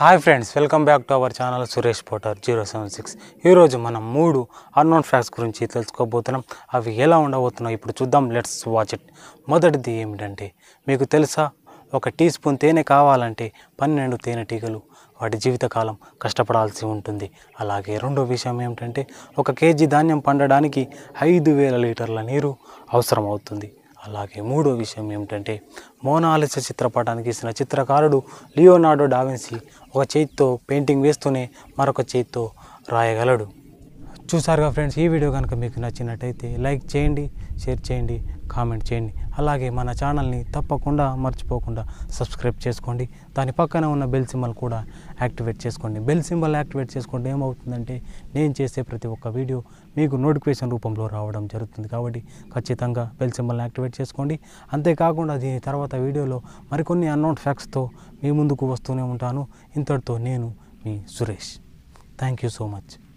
hi friends welcome back to our channel Suresh Potter zero seven six ఈరోజు మనం మూడు unknown facts గురించి తెలుసుకోబోతున్నాం అవి ఎలా ఉండబోతున్నాయి ఇప్పుడు చూద్దాం లెట్స్ వాచ్ ఇట్ మొదటిది ఏమిటంటే మీకు తెలుసా ఒక టీ స్పూన్ తేనె కావాలంటే పన్నెండు తేనెటీగలు వాటి జీవితకాలం కష్టపడాల్సి ఉంటుంది అలాగే రెండో విషయం ఏమిటంటే ఒక కేజీ ధాన్యం పండడానికి ఐదు వేల లీటర్ల నీరు అవసరం అవుతుంది అలాగే మూడో విషయం ఏమిటంటే మోనాలిస చిత్రపటానికి ఇచ్చిన చిత్రకారుడు లియోనార్డో డావిన్సీ ఒక చేతితో పెయింటింగ్ వేస్తూనే మరొక చేతితో రాయగలడు చూసారుగా ఫ్రెండ్స్ ఈ వీడియో కనుక మీకు నచ్చినట్టయితే లైక్ చేయండి షేర్ చేయండి కామెంట్ చేయండి అలాగే మన ఛానల్ని తప్పకుండా మర్చిపోకుండా సబ్స్క్రైబ్ చేసుకోండి దాని పక్కన ఉన్న బెల్ సింబల్ కూడా యాక్టివేట్ చేసుకోండి బెల్ సింబల్ యాక్టివేట్ చేసుకుంటే ఏమవుతుందంటే నేను చేసే ప్రతి ఒక్క వీడియో మీకు నోటిఫికేషన్ రూపంలో రావడం జరుగుతుంది కాబట్టి ఖచ్చితంగా బెల్ సింబల్ని యాక్టివేట్ చేసుకోండి అంతేకాకుండా దీని తర్వాత వీడియోలో మరికొన్ని అన్నౌన్ ఫ్యాక్ట్స్తో మీ ముందుకు వస్తూనే ఉంటాను ఇంతటితో నేను మీ Suresh thank you so much